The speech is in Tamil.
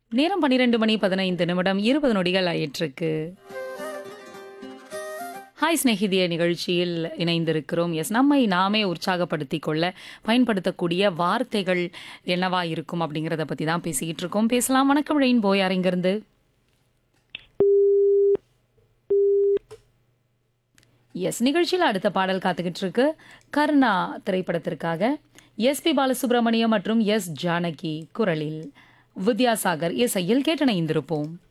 நேரம் பன்னிரெண்டு மணி பதினைந்து நிமிடம் இருபது நொடிகள் ஆயிற்றுக்கு ஹாய் ஸ்நேகிதிய நிகழ்ச்சியில் இணைந்திருக்கிறோம் எஸ் நம்மை நாமே உற்சாகப்படுத்திக் கொள்ள பயன்படுத்தக்கூடிய வார்த்தைகள் என்னவா இருக்கும் அப்படிங்கிறத பற்றி தான் பேசிக்கிட்டு இருக்கோம் பேசலாம் வணக்கம் ரெயின் போய் இங்கிருந்து எஸ் நிகழ்ச்சியில் அடுத்த பாடல் காத்துக்கிட்டு இருக்கு கர்ணா திரைப்படத்திற்காக எஸ்பி பாலசுப்ரமணியம் மற்றும் எஸ் ஜானகி குரலில் வித்யாசாகர் இசையில் கேட்டணைந்திருப்போம்